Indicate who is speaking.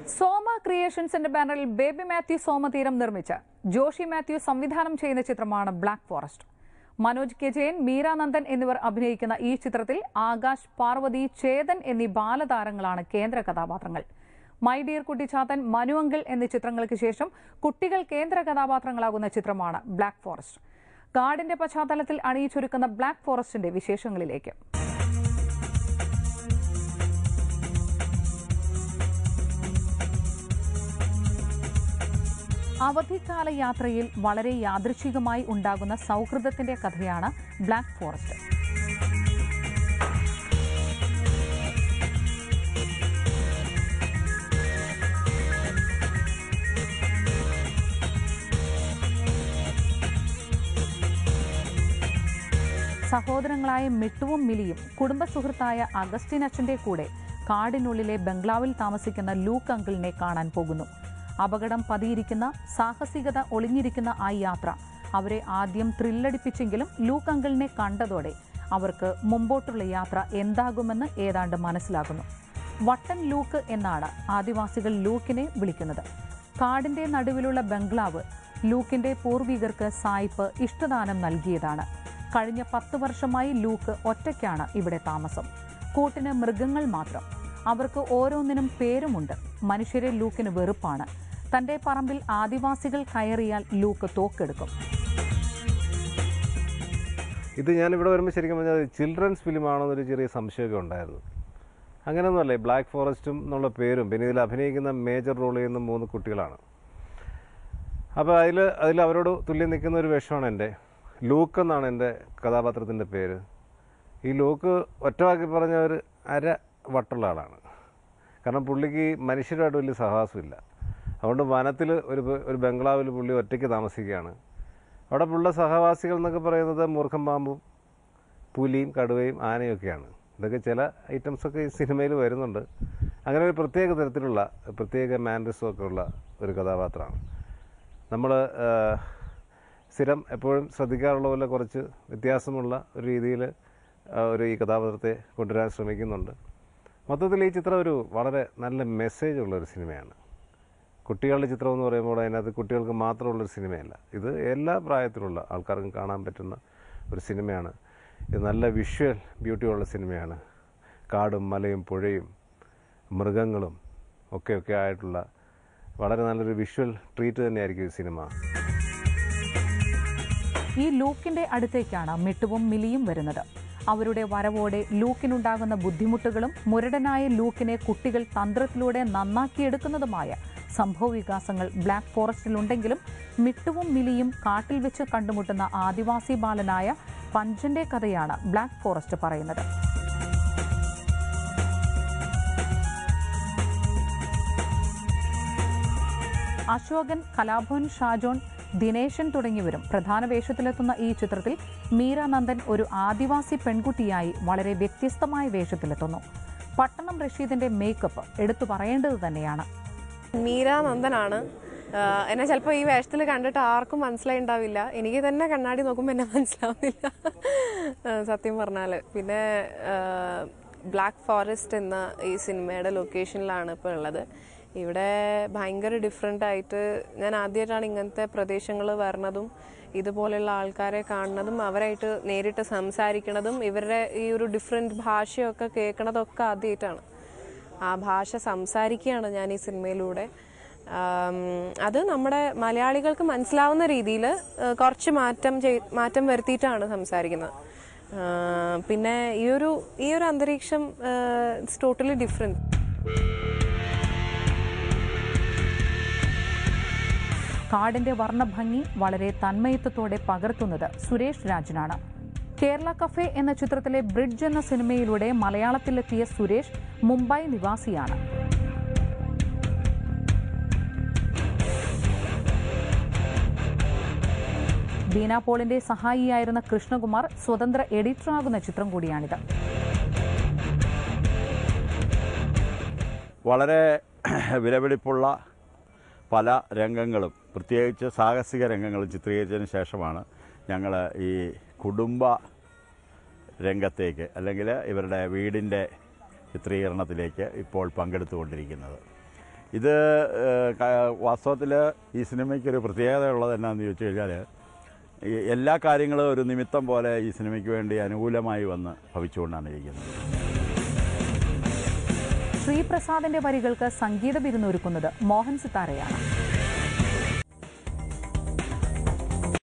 Speaker 1: സോമ ക്രിയേഷൻസിന്റെ ബാനറിൽ ബേബി മാത്യു സോമതീരം നിർമ്മിച്ച് ജോഷി മാത്യു സംവിധാനം ചെയ്യുന്ന ചിത്രമാണ് Black Forest Manoj K Jayan Meera Nandan എന്നിവർ അഭിനയിക്കുന്ന ഈ ചിത്രത്തിൽ ആകാശ് പാർവതി ചേതൻ എന്നീ ബാലതാരങ്ങളാണ് കേന്ദ്ര കഥാപാത്രങ്ങൾ മൈ ഡിയർ കുട്ടിച്ചാത്തൻ മനുവങ്കിൾ എന്നീ ചിത്രങ്ങൾക്ക് ശേഷം കുട്ടികൾ കേന്ദ്ര കഥാപാത്രങ്ങളാകുന്ന ചിത്രമാണ് ബ്ലാക്ക് ഫോറസ്റ്റ് കാടിന്റെ പശ്ചാത്തലത്തിൽ അണിയിച്ചൊരുക്കുന്ന ബ്ലാക്ക് ഫോറസ്റ്റിന്റെ വിശേഷങ്ങളിലേക്ക് അവധിക്കാല യാത്രയിൽ വളരെ യാദൃച്ഛികമായി ഉണ്ടാകുന്ന സൗഹൃദത്തിന്റെ കഥയാണ് ബ്ലാക്ക് ഫോറസ്റ്റ് സഹോദരങ്ങളായ മിട്ടുവും മിലിയും കുടുംബ സുഹൃത്തായ അഗസ്റ്റിൻ അച്ഛന്റെ കൂടെ കാടിനുള്ളിലെ ബംഗ്ലാവിൽ താമസിക്കുന്ന ലൂക്ക് അങ്കിളിനെ കാണാൻ പോകുന്നു അപകടം പതിയിരിക്കുന്ന സാഹസികത ഒളിഞ്ഞിരിക്കുന്ന ആ യാത്ര അവരെ ആദ്യം ത്രില്ലടിപ്പിച്ചെങ്കിലും ലൂക്ക് അങ്കിളിനെ കണ്ടതോടെ അവർക്ക് മുമ്പോട്ടുള്ള യാത്ര എന്താകുമെന്ന് ഏതാണ്ട് മനസ്സിലാകുന്നു വട്ടൻ ലൂക്ക് എന്നാണ് ആദിവാസികൾ ലൂക്കിനെ വിളിക്കുന്നത് കാടിന്റെ നടുവിലുള്ള ബംഗ്ലാവ് ലൂക്കിന്റെ പൂർവികർക്ക് സായിപ്പ് ഇഷ്ടദാനം നൽകിയതാണ് കഴിഞ്ഞ പത്ത് വർഷമായി ലൂക്ക് ഒറ്റയ്ക്കാണ് ഇവിടെ താമസം കൂട്ടിന് മൃഗങ്ങൾ മാത്രം അവർക്ക് ഓരോന്നിനും പേരുമുണ്ട് മനുഷ്യരെ ലൂക്കിന് വെറുപ്പാണ് തന്റെ പറമ്പിൽ ആദിവാസികൾ കയറിയാൽ ലൂക്ക് തോക്കെടുക്കും
Speaker 2: ഇത് ഞാൻ ഇവിടെ വരുമ്പോൾ ശരിക്കും പറഞ്ഞാൽ ചിൽഡ്രൻസ് ഫിലിമാണോ എന്നൊരു ചെറിയ സംശയമൊക്കെ ഉണ്ടായിരുന്നു അങ്ങനെയൊന്നുമല്ല ഈ ബ്ലാക്ക് ഫോറസ്റ്റും എന്നുള്ള പേരും പിന്നെ ഇതിൽ അഭിനയിക്കുന്ന മേജർ റോൾ ചെയ്യുന്ന മൂന്ന് കുട്ടികളാണ് അപ്പോൾ അതിൽ അതിൽ അവരോട് തുല്യം നിൽക്കുന്ന ഒരു വേഷമാണ് എൻ്റെ ലൂക്ക് എന്നാണ് എൻ്റെ കഥാപാത്രത്തിൻ്റെ പേര് ഈ ലൂക്ക് ഒറ്റവാക്കി പറഞ്ഞ ഒരു അര വട്ടുള്ള ആളാണ് കാരണം പുള്ളിക്ക് മനുഷ്യരുമായിട്ട് വലിയ സഹവാസമില്ല അതുകൊണ്ട് വനത്തിൽ ഒരു ബ- ഒരു ബംഗ്ലാവിൽ പുള്ളി ഒറ്റയ്ക്ക് താമസിക്കുകയാണ് അവിടെ ഉള്ള സഹവാസികൾ എന്നൊക്കെ പറയുന്നത് മൂർഖം പാമ്പും പുലിയും കടുവയും ആനയൊക്കെയാണ് ഇതൊക്കെ ചില ഐറ്റംസൊക്കെ ഈ സിനിമയിൽ വരുന്നുണ്ട് അങ്ങനെ ഒരു പ്രത്യേക തരത്തിലുള്ള പ്രത്യേക മാനറിസം ഒക്കെ ഉള്ള ഒരു കഥാപാത്രമാണ് നമ്മൾ സ്ഥിരം എപ്പോഴും ശ്രദ്ധിക്കാറുള്ള പോലെ കുറച്ച് വ്യത്യാസമുള്ള ഒരു രീതിയിൽ ഒരു ഈ കഥാപാത്രത്തെ കൊണ്ടുവരാൻ ശ്രമിക്കുന്നുണ്ട് മൊത്തത്തിൽ ഈ ചിത്രം ഒരു വളരെ നല്ല മെസ്സേജ് ഉള്ള ഒരു സിനിമയാണ് കുട്ടികളുടെ ചിത്രം എന്ന് പറയുമ്പോൾ അതിനകത്ത് കുട്ടികൾക്ക് മാത്രമുള്ളൊരു സിനിമയല്ല ഇത് എല്ലാ പ്രായത്തിലുള്ള ആൾക്കാർക്കും കാണാൻ പറ്റുന്ന ഒരു സിനിമയാണ് ഇത് നല്ല വിഷ്വൽ ബ്യൂട്ടിയുള്ള സിനിമയാണ് കാടും മലയും പുഴയും മൃഗങ്ങളും ഒക്കെ ഒക്കെ ആയിട്ടുള്ള വളരെ നല്ലൊരു വിഷ്വൽ ട്രീറ്റ് തന്നെയായിരിക്കും ഈ സിനിമ
Speaker 1: ഈ ലൂക്കിന്റെ അടുത്തേക്കാണ് മിട്ടുവും മിലിയും വരുന്നത് അവരുടെ വരവോടെ ലൂക്കിനുണ്ടാകുന്ന ബുദ്ധിമുട്ടുകളും മുരടനായ ലൂക്കിനെ കുട്ടികൾ തന്ത്രത്തിലൂടെ നന്നാക്കിയെടുക്കുന്നതുമായ സംഭവവികാസങ്ങൾ ബ്ലാക്ക് ഫോറസ്റ്റിലുണ്ടെങ്കിലും മിട്ടുവും മിലിയും കാട്ടിൽ വെച്ച് കണ്ടുമുട്ടുന്ന ആദിവാസി ബാലനായ പഞ്ചന്റെ കഥയാണ് ബ്ലാക്ക് ഫോറസ്റ്റ് പറയുന്നത് അശോകൻ കലാഭവൻ ഷാജോൺ ദിനേശൻ തുടങ്ങിയവരും പ്രധാന വേഷത്തിലെത്തുന്ന ഈ ചിത്രത്തിൽ മീരാനന്ദൻ ഒരു ആദിവാസി പെൺകുട്ടിയായി വളരെ വ്യത്യസ്തമായ വേഷത്തിലെത്തുന്നു പട്ടണം റഷീദിന്റെ മേക്കപ്പ് എടുത്തു പറയേണ്ടത് തന്നെയാണ്
Speaker 3: മീര നന്ദനാണ് ആഹ് എന്നെ ചിലപ്പോൾ ഈ വേഷത്തിൽ കണ്ടിട്ട് ആർക്കും മനസ്സിലായി ഉണ്ടാവില്ല എനിക്ക് തന്നെ കണ്ണാടി നോക്കുമ്പോൾ എന്നെ മനസ്സിലാവുന്നില്ല ആഹ് സത്യം പറഞ്ഞാൽ പിന്നെ ബ്ലാക്ക് ഫോറസ്റ്റ് എന്ന ഈ സിനിമയുടെ ലൊക്കേഷനിലാണ് ഇപ്പോൾ ഉള്ളത് ഇവിടെ ഭയങ്കര ഡിഫറെൻ്റ് ആയിട്ട് ഞാൻ ആദ്യമായിട്ടാണ് ഇങ്ങനത്തെ പ്രദേശങ്ങൾ വരണതും ഇതുപോലെയുള്ള ആൾക്കാരെ കാണുന്നതും അവരായിട്ട് നേരിട്ട് സംസാരിക്കണതും ഇവരുടെ ഈ ഒരു ഡിഫറെൻറ്റ് ഭാഷയൊക്കെ കേൾക്കണതൊക്കെ ആദ്യമായിട്ടാണ് ആ ഭാഷ സംസാരിക്കുകയാണ് ഞാൻ ഈ സിനിമയിലൂടെ ആം, അത് നമ്മുടെ മലയാളികൾക്ക് മനസ്സിലാവുന്ന രീതിയിൽ കുറച്ച് മാറ്റം ചെയ് മാറ്റം വരുത്തിയിട്ടാണ് സംസാരിക്കുന്നത് ആ, പിന്നെ ഈ ഒരു ഈ ഒരു അന്തരീക്ഷം ഇറ്റ്സ് ടോട്ടലി ഡിഫറെൻറ്റ്
Speaker 1: കാടിന്റെ വർണ്ണഭംഗി വളരെ തന്മയത്വത്തോടെ പകർത്തുന്നത് സുരേഷ് രാജനാണ് കേരള കഫേ എന്ന ചിത്രത്തിലെ ബ്രിഡ്ജ് എന്ന സിനിമയിലൂടെ മലയാളത്തിലെത്തിയ സുരേഷ് മുംബൈ നിവാസിയാണ് ബീന പോളിന്റെ സഹായിയായിരുന്ന കൃഷ്ണകുമാർ സ്വതന്ത്ര എഡിറ്ററാകുന്ന ചിത്രം കൂടിയാണിത്
Speaker 4: വളരെ വിലപിടിപ്പുള്ള പല രംഗങ്ങളും പ്രത്യേകിച്ച് സാഹസിക രംഗങ്ങളും ചിത്രീകരിച്ചതിന് ശേഷമാണ് ഞങ്ങൾ ഈ കുടുംബ രംഗത്തേക്ക് അല്ലെങ്കിൽ ഇവരുടെ വീടിൻ്റെ ചിത്രീകരണത്തിലേക്ക് ഇപ്പോൾ പങ്കെടുത്തുകൊണ്ടിരിക്കുന്നത് ഇത് വാസ്തവത്തിൽ ഈ സിനിമയ്ക്ക് ഒരു പ്രത്യേകത ഉള്ളത് എന്നാന്ന് ചോദിച്ചു കഴിഞ്ഞാൽ ഈ എല്ലാ കാര്യങ്ങളും ഒരു നിമിത്തം പോലെ ഈ സിനിമയ്ക്ക് വേണ്ടി അനുകൂലമായി വന്ന് ഭവിച്ചുകൊണ്ടാണ് ഇരിക്കുന്നത്
Speaker 1: ശ്രീപ്രസാദിന്റെ വരികൾക്ക് സംഗീത വിരുന്നൊരുക്കുന്നത് മോഹൻ സിത്താരയാണ്